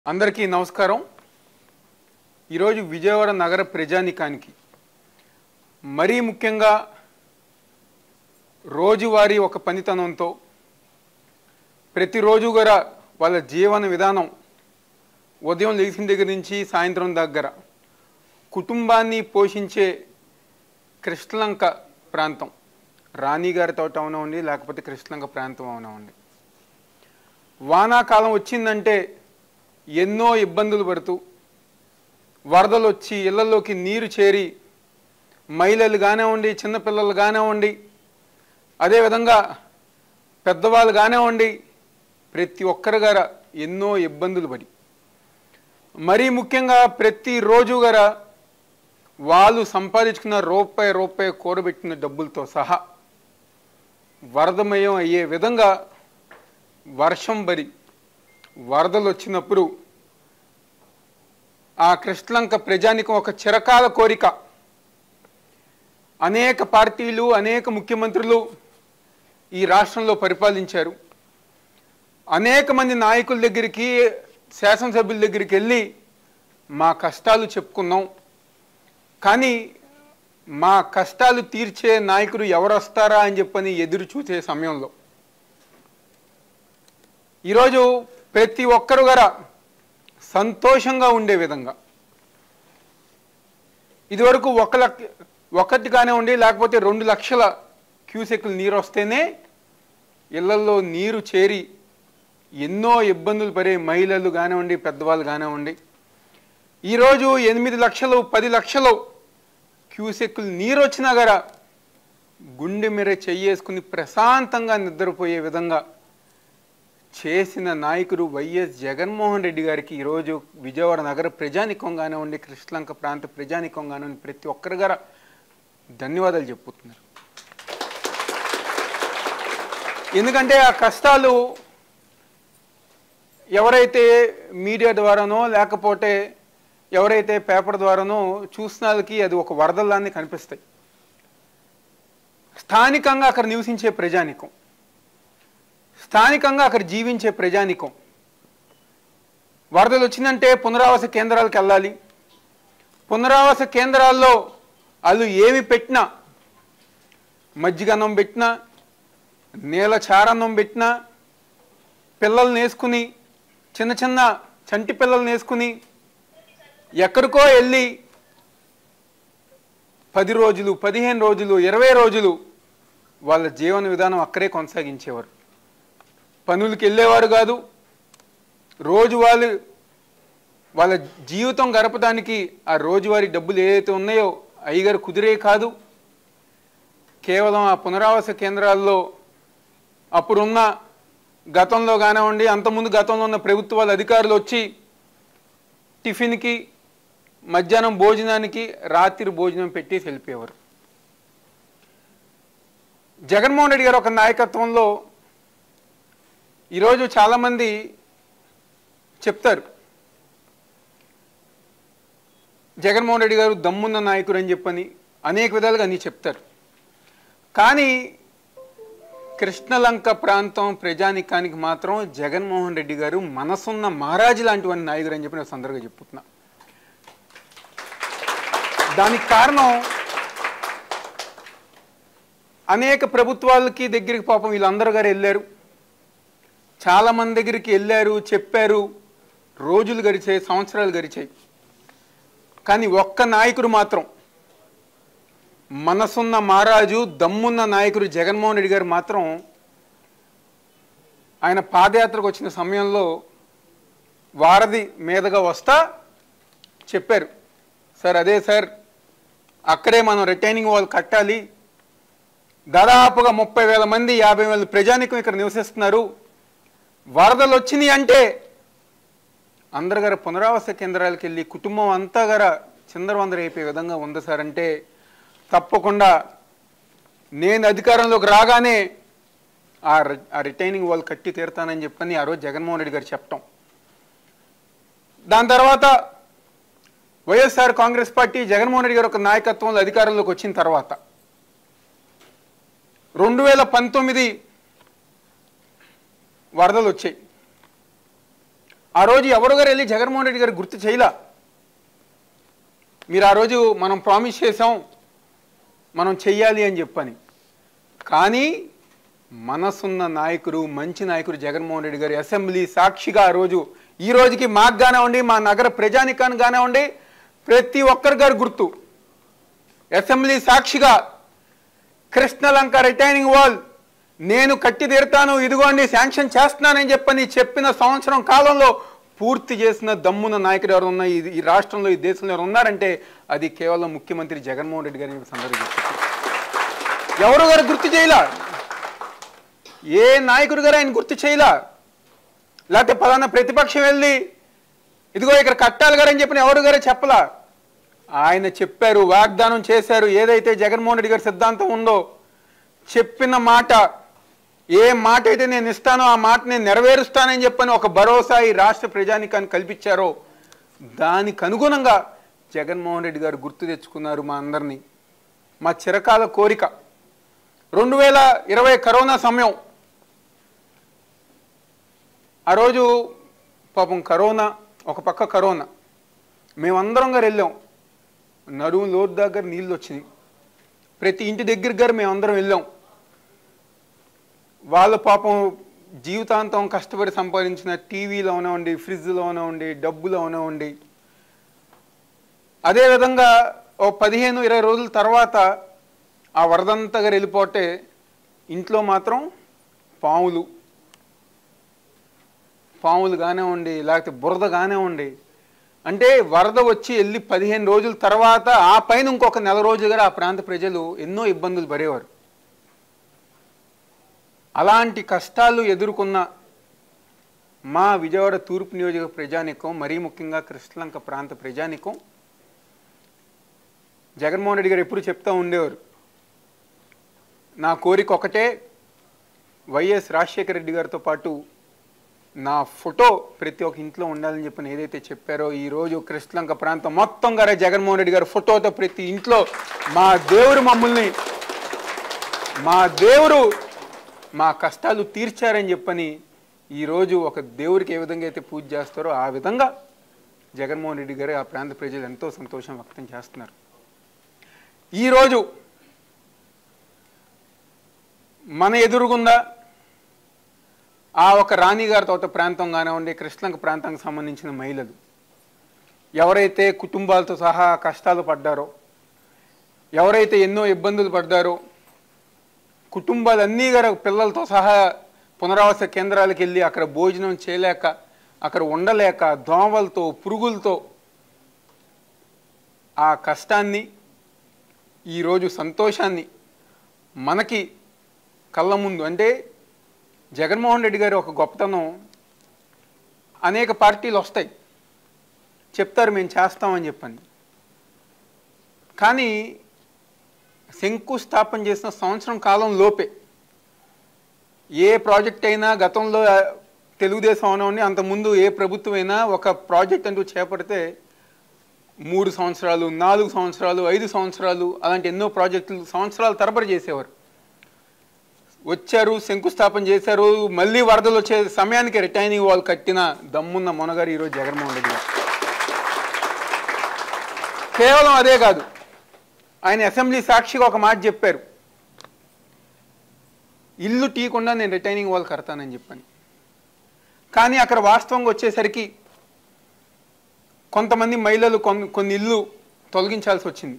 అందరికీ నమస్కారం ఈరోజు విజయవాడ నగర ప్రజానికానికి మరీ ముఖ్యంగా రోజువారీ ఒక పనితనంతో ప్రతిరోజు కూడా వాళ్ళ జీవన విధానం ఉదయం లేచిన దగ్గర నుంచి సాయంత్రం దగ్గర కుటుంబాన్ని పోషించే కృష్ణలంక ప్రాంతం రాణిగారి తోట అవనివ్వండి లేకపోతే కృష్ణలంక ప్రాంతం అవనివ్వండి వానాకాలం వచ్చిందంటే ఎన్నో ఇబ్బందులు పడుతూ వరదలు వచ్చి ఇళ్లలోకి నీరు చేరి మహిళలు కానివ్వండి చిన్నపిల్లలు కానివ్వండి అదేవిధంగా పెద్దవాళ్ళు కానివ్వండి ప్రతి ఒక్కరి గార ఎన్నో ఇబ్బందులు పడి మరీ ముఖ్యంగా ప్రతిరోజు గార వాళ్ళు సంపాదించుకున్న రూపాయి రూపాయి కూడబెట్టిన డబ్బులతో సహా వరదమయం అయ్యే విధంగా వర్షం పడి వరదలు వచ్చినప్పుడు ఆ కృష్ణలంక ప్రజానికం ఒక చిరకాల కోరిక అనేక పార్టీలు అనేక ముఖ్యమంత్రులు ఈ రాష్ట్రంలో పరిపాలించారు అనేక మంది నాయకుల దగ్గరికి శాసనసభ్యుల దగ్గరికి వెళ్ళి మా కష్టాలు చెప్పుకున్నాం కానీ మా కష్టాలు తీర్చే నాయకుడు ఎవరు వస్తారా అని చెప్పని ఎదురు చూసే సమయంలో ఈరోజు ప్రతి ఒక్కరు గారా సంతోషంగా ఉండే విధంగా ఇదివరకు ఒక లక్ష ఒకటి కానివ్వండి లేకపోతే రెండు లక్షల క్యూసెక్లు నీరు వస్తేనే ఇళ్లలో నీరు చేరి ఎన్నో ఇబ్బందులు పడే మహిళలు కానివ్వండి పెద్దవాళ్ళు కానివ్వండి ఈరోజు ఎనిమిది లక్షలు పది లక్షలు క్యూసెక్లు నీరు వచ్చినా గారా గుండె మీరే చెయ్యేసుకుని ప్రశాంతంగా నిద్రపోయే విధంగా చేసిన నాయకుడు వైఎస్ జగన్మోహన్ రెడ్డి గారికి ఈరోజు విజయవాడ నగర ప్రజానికం కానివ్వండి కృష్ణలంక ప్రాంత ప్రజానికం కానివ్వండి ప్రతి ఒక్కరి గారు ధన్యవాదాలు చెప్పుతున్నారు ఎందుకంటే ఆ కష్టాలు ఎవరైతే మీడియా ద్వారానో లేకపోతే ఎవరైతే పేపర్ ద్వారానో చూసిన వాళ్ళకి అది ఒక వరదల్లాన్ని కనిపిస్తాయి స్థానికంగా అక్కడ నివసించే ప్రజానికం స్థానికంగా అక్కడ జీవించే ప్రజానికం వరదలు వచ్చిందంటే పునరావాస కేంద్రాలకు వెళ్ళాలి పునరావాస కేంద్రాల్లో వాళ్ళు ఏమి పెట్టినా మజ్జిగన్నం పెట్టినా నీళ్ళ చారన్నం పెట్టినా పిల్లల్ని వేసుకుని చిన్న చిన్న చంటి పిల్లల్ని వేసుకుని ఎక్కడికో వెళ్ళి పది రోజులు పదిహేను రోజులు ఇరవై రోజులు వాళ్ళ జీవన విధానం అక్కడే కొనసాగించేవారు పనులకు వెళ్ళేవారు కాదు రోజు వాళ్ళు వాళ్ళ జీవితం గడపడానికి ఆ రోజువారీ డబ్బులు ఏదైతే ఉన్నాయో అయ్యగారు కుదిరే కాదు కేవలం ఆ పునరావాస కేంద్రాల్లో అప్పుడున్న గతంలో కానివ్వండి అంతకుముందు గతంలో ఉన్న ప్రభుత్వాల అధికారులు వచ్చి టిఫిన్కి మధ్యాహ్నం భోజనానికి రాత్రి భోజనం పెట్టేసి వెళ్ళిపోయేవారు జగన్మోహన్ రెడ్డి గారు ఒక నాయకత్వంలో ఈరోజు చాలామంది చెప్తారు జగన్మోహన్ రెడ్డి గారు దమ్మున్న నాయకుడు అని చెప్పని అనేక విధాలుగా అన్నీ చెప్తారు కానీ కృష్ణలంక ప్రాంతం ప్రజానికానికి మాత్రం జగన్మోహన్ రెడ్డి గారు మనసున్న మహారాజు లాంటి నాయకుడు అని చెప్పి నేను సందర్భంగా చెప్పుతున్నా దానికి కారణం అనేక ప్రభుత్వాలకి దగ్గరికి పాపం వీళ్ళందరూ గారు వెళ్ళారు చాలా మంది దగ్గరికి వెళ్ళారు చెప్పారు రోజులు గడిచాయి సంవత్సరాలు గడిచాయి కానీ ఒక్క నాయకుడు మాత్రం మనసున్న మహారాజు దమ్మున్న నాయకుడు జగన్మోహన్ రెడ్డి గారు మాత్రం ఆయన పాదయాత్రకు వచ్చిన సమయంలో వారధి మీదుగా వస్తా చెప్పారు సార్ అదే సార్ అక్కడే మనం రిటైనింగ్ వాల్ కట్టాలి దాదాపుగా ముప్పై వేల మంది యాభై వేల ప్రజానికం ఇక్కడ నివసిస్తున్నారు వరదలు వచ్చినాయి అంటే అందరు గారు పునరావాస కేంద్రాలకు వెళ్ళి కుటుంబం అంతా గార చిందరవందర అయిపోయే విధంగా ఉంది సార్ అంటే తప్పకుండా నేను అధికారంలోకి రాగానే ఆ రి- ఆ రిటైనింగ్ వాల్ కట్టి తీరుతానని చెప్పని ఆ రోజు జగన్మోహన్ రెడ్డి గారు చెప్పటం దాని తర్వాత వైఎస్ఆర్ కాంగ్రెస్ పార్టీ జగన్మోహన్ రెడ్డి గారు ఒక నాయకత్వంలో అధికారంలోకి వచ్చిన తర్వాత రెండు వేల పంతొమ్మిది వరదలు వచ్చాయి ఆ రోజు ఎవరు గారు వెళ్ళి జగన్మోహన్ రెడ్డి గారు గుర్తు చేయలా మీరు ఆ రోజు మనం ప్రామిస్ చేసాం మనం చెయ్యాలి అని చెప్పని కానీ మనసున్న నాయకుడు మంచి నాయకుడు జగన్మోహన్ రెడ్డి గారు అసెంబ్లీ సాక్షిగా ఆ రోజు ఈ రోజుకి మాకు కానివ్వండి మా నగర ప్రజానికానికి కానివ్వండి ప్రతి ఒక్కరి గారు గుర్తు అసెంబ్లీ సాక్షిగా కృష్ణలంక రిటైనింగ్ వాల్ నేను కట్టి తీరుతాను ఇదిగోండి శాంక్షన్ చేస్తున్నానని చెప్పని చెప్పిన సంవత్సరం కాలంలో పూర్తి చేసిన దమ్మున నాయకుడు ఎవరు ఉన్న ఈ- ఈ రాష్ట్రంలో ఈ దేశంలో ఎవరు ఉన్నారంటే అది కేవలం ముఖ్యమంత్రి జగన్మోహన్ రెడ్డి గారి సందర్భం ఎవరు గారు గుర్తు చేయలా ఏ నాయకుడు గారు ఆయన గుర్తు చేయలా లేకపోతే పలానా ప్రతిపక్షం వెళ్ళి ఇదిగో ఇక్కడ కట్టాలి గారు అని చెప్పిన ఎవరు గారే చెప్పలా ఆయన చెప్పారు వాగ్దానం చేశారు ఏదైతే జగన్మోహన్ రెడ్డి గారి సిద్ధాంతం ఉందో చెప్పిన మాట ఏ మాట అయితే నేను ఇస్తానో ఆ మాట నేను నెరవేరుస్తానని చెప్పని ఒక భరోసా ఈ రాష్ట్ర ప్రజానికాన్ని కల్పించారో దానికి అనుగుణంగా జగన్మోహన్ రెడ్డి గారు గుర్తు తెచ్చుకున్నారు మా అందరినీ మా చిరకాల కోరిక రెండు వేల ఇరవై కరోనా సమయం ఆ రోజు పాపం కరోనా ఒక పక్క కరోనా మేమందరం గారు వెళ్ళాం నడుము లోతు దగ్గర నీళ్ళు వచ్చినాయి ప్రతి ఇంటి దగ్గర గారు మేమందరం వెళ్ళాం వాళ్ళ పాపం జీవితాంతం కష్టపడి సంపాదించిన టీవీలో ఉండి ఫ్రిడ్జ్లో ఉండి డబ్బులో ఉండి అదేవిధంగా ఓ పదిహేను ఇరవై రోజుల తర్వాత ఆ వరదంతగా వెళ్ళిపోతే ఇంట్లో మాత్రం పాములు పాములు కానివ్వండి లేకపోతే బురద కానివ్వండి అంటే వరద వచ్చి వెళ్ళి పదిహేను రోజుల తర్వాత ఆ పైన ఇంకొక నెల రోజులుగా ఆ ప్రాంత ప్రజలు ఎన్నో ఇబ్బందులు పడేవారు అలాంటి కష్టాలు ఎదుర్కొన్న మా విజయవాడ తూర్పు నియోజక ప్రజానికం మరీ ముఖ్యంగా కృష్ణలంక ప్రాంత ప్రజానికం జగన్మోహన్ రెడ్డి గారు ఎప్పుడు చెప్తా ఉండేవారు నా కోరిక ఒకటే వైఎస్ రాజశేఖర రెడ్డి గారితో పాటు నా ఫోటో ప్రతి ఒక్క ఇంట్లో ఉండాలని చెప్పి ఏదైతే చెప్పారో ఈ రోజు కృష్ణలంక ప్రాంతం మొత్తం గారే జగన్మోహన్ రెడ్డి గారు ఫోటోతో ప్రతి ఇంట్లో మా దేవుడు మమ్మల్ని మా దేవుడు మా కష్టాలు తీర్చారని చెప్పని ఈరోజు ఒక దేవుడికి ఏ విధంగా అయితే పూజ చేస్తారో ఆ విధంగా జగన్మోహన్ రెడ్డి గారు ఆ ప్రాంత ప్రజలు ఎంతో సంతోషం వ్యక్తం చేస్తున్నారు ఈరోజు మన ఎదురుగుందా ఆ ఒక రాణిగారి తోట ప్రాంతం కానివ్వండి కృష్ణంక ప్రాంతానికి సంబంధించిన మహిళలు ఎవరైతే కుటుంబాలతో సహా కష్టాలు పడ్డారో ఎవరైతే ఎన్నో ఇబ్బందులు పడ్డారో కుటుంబాలన్నీ గారు పిల్లలతో సహా పునరావాస కేంద్రాలకు వెళ్ళి అక్కడ భోజనం చేయలేక అక్కడ ఉండలేక దోమలతో పురుగులతో ఆ కష్టాన్ని ఈరోజు సంతోషాన్ని మనకి కళ్ళ ముందు అంటే జగన్మోహన్ రెడ్డి గారి ఒక గొప్పతనం అనేక పార్టీలు వస్తాయి చెప్తారు మేము చేస్తామని చెప్పని కానీ శంకుస్థాపన చేసిన సంవత్సరం కాలం లోపే ఏ ప్రాజెక్ట్ అయినా గతంలో ఆ, తెలుగుదేశం అవనండి అంతకుముందు ఏ ప్రభుత్వం అయినా ఒక ప్రాజెక్ట్ అంటూ చేపడితే మూడు సంవత్సరాలు నాలుగు సంవత్సరాలు ఐదు సంవత్సరాలు అలాంటి ఎన్నో ప్రాజెక్టులు సంవత్సరాల తరబడి చేసేవారు వచ్చారు శంకుస్థాపన చేశారు మళ్ళీ వరదలు వచ్చే సమయానికి రిటైనింగ్ వాల్ కట్టిన దమ్మున్న మొనగారు ఈరోజు జగన్మోహన్ రెడ్డి గారు కేవలం అదే కాదు ఆయన అసెంబ్లీ సాక్షిగా ఒక మాట చెప్పారు ఇల్లు టీయకుండా నేను రిటైనింగ్ వాల్ కడతానని చెప్పని కానీ అక్కడ వాస్తవంగా వచ్చేసరికి కొంతమంది మహిళలు కొన్ని కొన్ని ఇల్లు తొలగించాల్సి వచ్చింది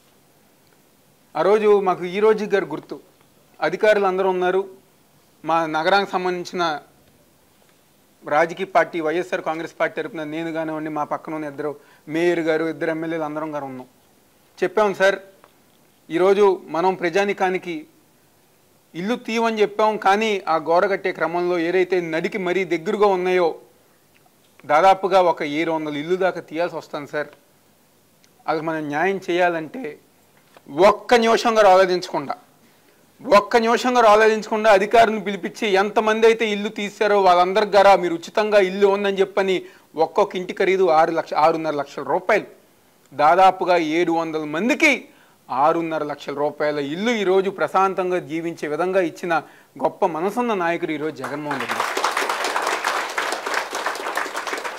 ఆ రోజు మాకు ఈ రోజు గారు గుర్తు అధికారులు అందరూ ఉన్నారు మా నగరానికి సంబంధించిన రాజకీయ పార్టీ వైఎస్ఆర్ కాంగ్రెస్ పార్టీ తరపున నేను కానివ్వండి మా పక్కన ఉన్న ఇద్దరు మేయర్ గారు ఇద్దరు ఎమ్మెల్యేలు అందరం గారు ఉన్నాం చెప్పాం సార్ ఈరోజు మనం ప్రజానికానికి ఇల్లు తీయమని చెప్పాం కానీ ఆ గోడ కట్టే క్రమంలో ఏదైతే నడికి మరీ దగ్గరగా ఉన్నాయో దాదాపుగా ఒక ఏడు వందల ఇల్లు దాకా తీయాల్సి వస్తుంది సార్ అది మనం న్యాయం చేయాలంటే ఒక్క నిమిషం గారు ఆలోచించకుండా ఒక్క నిమిషం గారు ఆలోచించకుండా అధికారులను పిలిపించి ఎంతమంది అయితే ఇల్లు తీశారో వాళ్ళందరి గారా మీరు ఉచితంగా ఇల్లు ఉందని చెప్పని ఒక్కొక్క ఇంటి ఖరీదు ఆరు లక్ష ఆరున్నర లక్షల రూపాయలు దాదాపుగా ఏడు వందల మందికి ఆరున్నర లక్షల రూపాయల ఇల్లు ఈరోజు ప్రశాంతంగా జీవించే విధంగా ఇచ్చిన గొప్ప మనసున్న నాయకుడు ఈరోజు జగన్మోహన్ రెడ్డి గారు.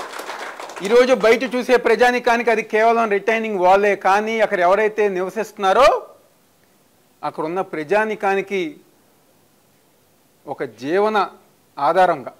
ఈరోజు బయట చూసే ప్రజానికానికి అది కేవలం రిటైనింగ్ వాలే కానీ అక్కడ ఎవరైతే నివసిస్తున్నారో అక్కడ ఉన్న ప్రజానికానికి ఒక జీవన ఆధారంగా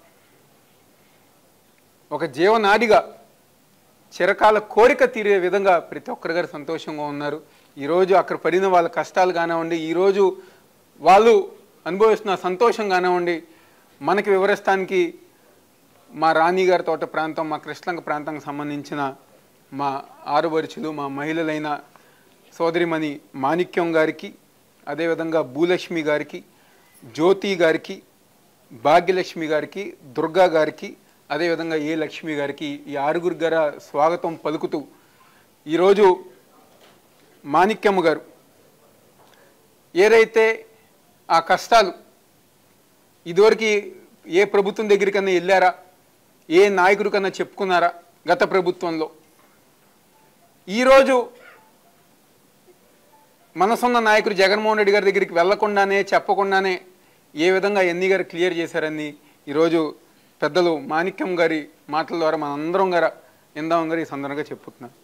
ఒక జీవనాడిగా చిరకాల కోరిక తీరే విధంగా ప్రతి ఒక్కరి గారు సంతోషంగా ఉన్నారు ఈరోజు అక్కడ పడిన వాళ్ళ కష్టాలు కానివ్వండి ఈరోజు వాళ్ళు అనుభవిస్తున్న సంతోషం కానివ్వండి మనకి వివరిస్తానికి మా రాణిగారి తోట ప్రాంతం మా కృష్ణంగ ప్రాంతానికి సంబంధించిన మా ఆరువరుచులు మా మహిళలైన సోదరిమణి మాణిక్యం గారికి అదేవిధంగా భూలక్ష్మి గారికి జ్యోతి గారికి భాగ్యలక్ష్మి గారికి దుర్గా గారికి అదేవిధంగా ఏ లక్ష్మి గారికి ఈ ఆరుగురు గార స్వాగతం పలుకుతూ ఈరోజు మాణిక్యమ్మ గారు ఏదైతే ఆ కష్టాలు ఇదివరకు ఏ ప్రభుత్వం దగ్గరికన్నా వెళ్ళారా ఏ నాయకుడి కన్నా చెప్పుకున్నారా గత ప్రభుత్వంలో ఈరోజు మనసున్న నాయకుడు జగన్మోహన్ రెడ్డి గారి దగ్గరికి వెళ్లకుండానే చెప్పకుండానే ఏ విధంగా ఎన్ని గారు క్లియర్ చేశారని ఈరోజు పెద్దలు మాణిక్యం గారి మాటల ద్వారా మనందరం గారు ఇందాం గారు ఈ సందర్భంగా చెప్పుతున్నాం